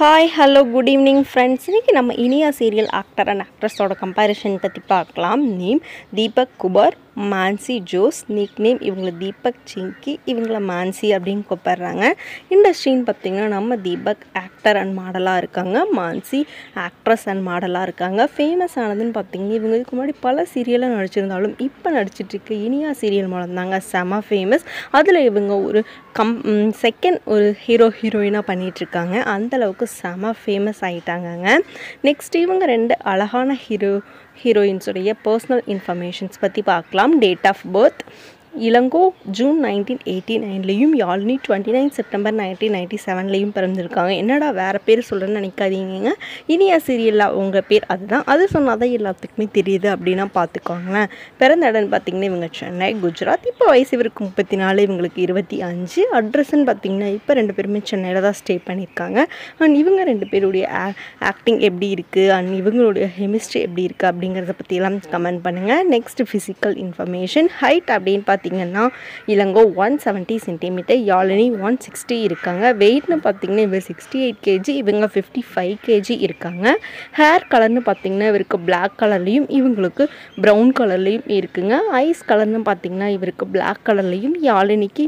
hi hello good evening friends இன்றைக்கி நம்ம Iniya serial actor and ஆக்ட்ரஸோட கம்பேரிஷன் பற்றி பார்க்கலாம் நேம் தீபக் குபார் மான்சி ஜோஸ் நிக் நேம் இவங்களை தீபக் சிங்கி இவங்கள மான்சி அப்படின்னு கூப்பிட்றாங்க இண்டஸ்ட்ரின்னு பார்த்திங்கன்னா நம்ம தீபக் ஆக்டர் அண்ட் மாடலாக இருக்காங்க மான்சி ஆக்ட்ரஸ் அண்ட் மாடலாக இருக்காங்க ஃபேமஸ் ஆனதுன்னு பார்த்தீங்கன்னா இவங்க இதுக்கு முன்னாடி பல சீரியலாக நடிச்சிருந்தாலும் இப்போ நடிச்சிட்ருக்க இனியா சீரியல் மூலம் தாங்க செம ஃபேமஸ் அதில் இவங்க ஒரு கம் செகண்ட் ஒரு ஹீரோ ஹீரோயினாக பண்ணிகிட்ருக்காங்க அந்தளவுக்கு செம ஃபேமஸ் ஆகிட்டாங்கங்க நெக்ஸ்ட் இவங்க ரெண்டு அழகான ஹீரோ ஹீரோயின்ஸுடைய பர்சனல் இன்ஃபர்மேஷன்ஸ் பற்றி பார்க்கலாம் date of birth Elango June nineteen eighty நைன்லேயும் Yazhini twenty nine September nineteen ninety செவன்லேயும் பிறந்திருக்காங்க என்னடா வேறு பேர் சொல்கிறேன்னு நினைக்காதீங்க இனியா சீரியலில் உங்கள் பேர் அதுதான் அது சொன்னால் தான் எல்லாத்துக்குமே தெரியுது அப்படின்னா பார்த்துக்கோங்களேன் பிறந்த இடம்னு பார்த்தீங்கன்னா இவங்க சென்னை குஜராத் இப்போ வயசு இவருக்கு முப்பத்தி நாலு இவங்களுக்கு இருபத்தி அஞ்சு அட்ரஸ்ன்னு பார்த்தீங்கன்னா இப்போ ரெண்டு பேருமே சென்னையில் தான் ஸ்டே பண்ணியிருக்காங்க அண்ட் இவங்க ரெண்டு பேருடைய ஆக்டிங் எப்படி இருக்குது அண்ட் இவங்களுடைய கெமிஸ்ட்ரி எப்படி இருக்குது அப்படிங்கிறத பற்றியெல்லாம் கமெண்ட் பண்ணுங்கள் நெக்ஸ்ட் ஃபிசிக்கல் இன்ஃபர்மேஷன் ஹைட் அப்படின்னு பார்த்தீங்கன்னா Elango one seventy centimetre Yazhini one sixty இருக்காங்க வெயிட்னு பார்த்தீங்கன்னா இவர் சிக்ஸ்டி எயிட் கேஜி இவங்க ஃபிஃப்டி ஃபைவ் கேஜி இருக்காங்க ஹேர் கலர்னு பார்த்தீங்கன்னா இவருக்கு பிளாக் கலர்லேயும் இவங்களுக்கு ப்ரௌன் கலர்லேயும் இருக்குங்க ஐஸ் கலர்னு பார்த்தீங்கன்னா இவருக்கு பிளாக் கலர்லேயும் யாழினிக்கு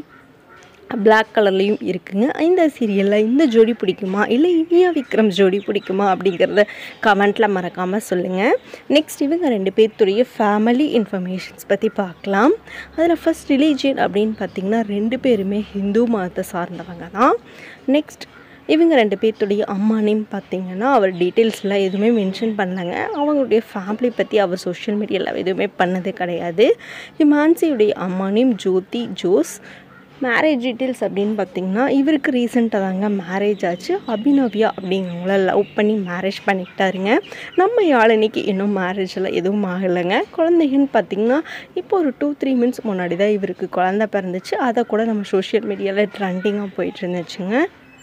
பிளாக் கலர்லேயும் இருக்குங்க இந்த சீரியலில் இந்த ஜோடி பிடிக்குமா இல்லை இனியா விக்ரம் ஜோடி பிடிக்குமா அப்படிங்கிறத கமெண்ட்டில் மறக்காமல் சொல்லுங்கள் நெக்ஸ்ட் இவங்க ரெண்டு பேர்த்துடைய ஃபேமிலி இன்ஃபர்மேஷன்ஸ் பற்றி பார்க்கலாம் அதில் ஃபஸ்ட் ரிலீஜியன் அப்படின்னு பார்த்திங்கன்னா ரெண்டு பேருமே ஹிந்து மதத்தை சார்ந்தவங்க தான் நெக்ஸ்ட் இவங்க ரெண்டு பேர்த்துடைய அம்மா நேம் பார்த்தீங்கன்னா அவர் டீட்டெயில்ஸில் எதுவுமே மென்ஷன் பண்ணலங்க அவங்களுடைய ஃபேமிலி பற்றி அவர் சோஷியல் மீடியாவில் எதுவுமே பண்ணது கிடையாது மான்சியுடைய அம்மா நேம் ஜோதி ஜோஸ் மேரேஜ் டீட்டெயில்ஸ் அப்படின்னு பார்த்தீங்கன்னா இவருக்கு ரீசெண்டாக தாங்க மேரேஜ் ஆச்சு அபிநவ்யா அப்படிங்கிறவங்கள லவ் பண்ணி மேரேஜ் பண்ணிக்கிட்டாருங்க நம்ம யாழனிக்கு இன்னும் மேரேஜில் எதுவும் ஆகலைங்க குழந்தைங்கன்னு பார்த்தீங்கன்னா இப்போ ஒரு டூ த்ரீ மினிட்ஸ் முன்னாடி தான் இவருக்கு குழந்த பிறந்துச்சு அதை கூட நம்ம சோஷியல் மீடியாவில் ட்ரெண்டிங்காக போயிட்டு இருந்துச்சுங்க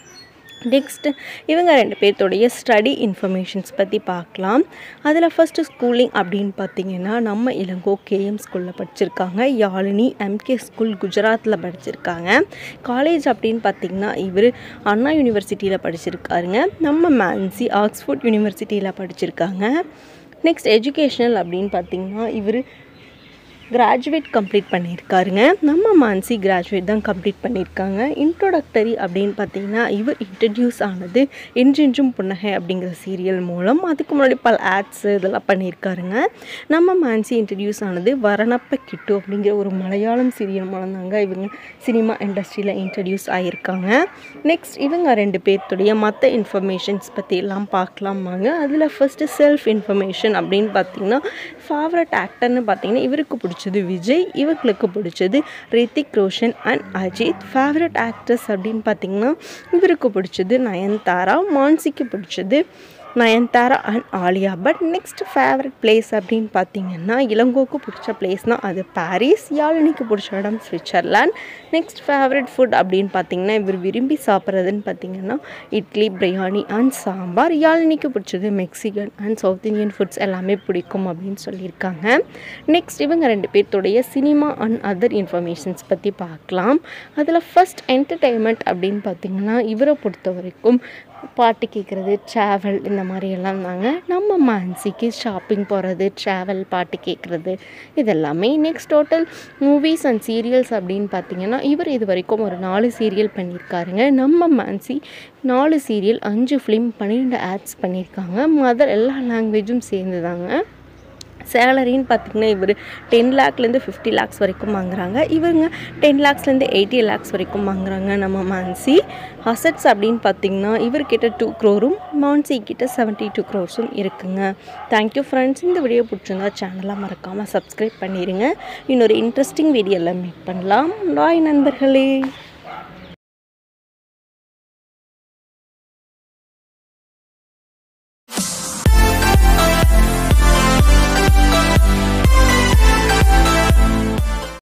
நெக்ஸ்ட் இவங்க ரெண்டு பேர்த்தோடைய ஸ்டடி இன்ஃபர்மேஷன்ஸ் பற்றி பார்க்கலாம் அதில் ஃபஸ்ட்டு ஸ்கூலிங் அப்படின்னு பார்த்தீங்கன்னா நம்ம இளங்கோ கேஎம் ஸ்கூலில் படிச்சிருக்காங்க யாழினி எம்கே ஸ்கூல் குஜராத்தில் படிச்சிருக்காங்க காலேஜ் அப்படின்னு பார்த்தீங்கன்னா இவர் அண்ணா யூனிவர்சிட்டியில் படிச்சிருக்காருங்க நம்ம மேன்சி ஆக்ஸ்ஃபோர்ட் யூனிவர்சிட்டியில் படிச்சிருக்காங்க நெக்ஸ்ட் எஜுகேஷனல் அப்படின்னு பார்த்தீங்கன்னா இவர் கிராஜுவேட் கம்ப்ளீட் பண்ணியிருக்காருங்க நம்ம மான்சி கிராஜுவேட் தான் கம்ப்ளீட் பண்ணியிருக்காங்க இன்ட்ரோடக்டரி அப்படின்னு பார்த்தீங்கன்னா இவர் இன்ட்ரடியூஸ் ஆனது என்றென்றும் புன்னகை அப்படிங்கிற சீரியல் மூலம் அதுக்கு முன்னாடி பல ஆட்ஸ் இதெல்லாம் பண்ணியிருக்காருங்க நம்ம மான்சி இன்ட்ரடியூஸ் ஆனது வரணப்ப கிட்டு அப்படிங்கிற ஒரு மலையாளம் சீரியல் மூலம் தாங்க இவங்க சினிமா இண்டஸ்ட்ரியில் இன்ட்ரடியூஸ் ஆகியிருக்காங்க நெக்ஸ்ட் இவங்க ரெண்டு பேர்த்துடைய மற்ற இன்ஃபர்மேஷன்ஸ் பற்றி எல்லாம் பார்க்கலாமாங்க அதில் ஃபஸ்ட்டு செல்ஃப் இன்ஃபர்மேஷன் அப்படின்னு பார்த்தீங்கன்னா ஃபேவரட் ஆக்டர்னு பார்த்தீங்கன்னா இவருக்கு பிடிச்ச பிடிச்சது விஜய் இவங்களுக்கு பிடிச்சது Hrithik Roshan and Ajith favourite actress அப்படின்னு பார்த்தீங்கன்னா இவருக்கு பிடிச்சது நயன்தாரா மான்சிக்கு பிடிச்சது Nayanthara and Alia but next favourite place அப்படின்னு பார்த்தீங்கன்னா இளங்கோக்கு பிடிச்ச பிளேஸ்னால் அது பாரிஸ் யாழினிக்கு பிடிச்ச இடம் சுவிட்சர்லாண்ட் நெக்ஸ்ட் ஃபேவரட் ஃபுட் அப்படின்னு பார்த்தீங்கன்னா இவர் விரும்பி சாப்பிட்றதுன்னு பார்த்தீங்கன்னா இட்லி பிரியாணி அண்ட் சாம்பார் யாழினிக்கு பிடிச்சது Mexican and south Indian foods எல்லாமே பிடிக்கும் அப்படின்னு சொல்லியிருக்காங்க நெக்ஸ்ட் இவங்க ரெண்டு பேர்த்துடைய சினிமா அண்ட் அதர் இன்ஃபர்மேஷன்ஸ் பற்றி பார்க்கலாம் அதில் ஃபஸ்ட் என்டர்டெயின்மெண்ட் அப்படின்னு பார்த்தீங்கன்னா இவரை பொறுத்த வரைக்கும் பாட்டு கேட்குறது ட்ராவல் இந்த மாதிரி எல்லாம் தாங்க நம்ம மான்சிக்கு ஷாப்பிங் போகிறது ட்ராவல் பாட்டு கேட்குறது இதெல்லாமே next total movies and serials அப்படின்னு பார்த்தீங்கன்னா இவர் இது வரைக்கும் ஒரு நாலு சீரியல் பண்ணியிருக்காருங்க நம்ம மான்சி நாலு சீரியல் அஞ்சு ஃபிலிம் பன்னிரெண்டு ஆட்ஸ் பண்ணியிருக்காங்க மதர் எல்லா லாங்குவேஜும் சேர்ந்து தாங்க சேலரின்னு பார்த்திங்கன்னா இவர் டென் லேக்லேருந்து ஃபிஃப்டி லேக்ஸ் வரைக்கும் வாங்குறாங்க இவங்க டென் லேக்ஸ்லேருந்து எயிட்டி லேக்ஸ் வரைக்கும் வாங்குறாங்க நம்ம மான்சி அசட்ஸ் அப்படின்னு பார்த்திங்கன்னா இவர்கிட்ட டூ க்ரோரும் மான்சி கிட்ட செவன்ட்டி டூ க்ரோர்ஸும் இருக்குங்க தேங்க்யூ ஃப்ரெண்ட்ஸ் இந்த வீடியோ பிடிச்சிருந்தா சேனலாக மறக்காமல் சப்ஸ்கிரைப் பண்ணிடுங்க இன்னொரு இன்ட்ரெஸ்டிங் வீடியோவில் மீட் பண்ணலாம் பாய் நண்பர்களே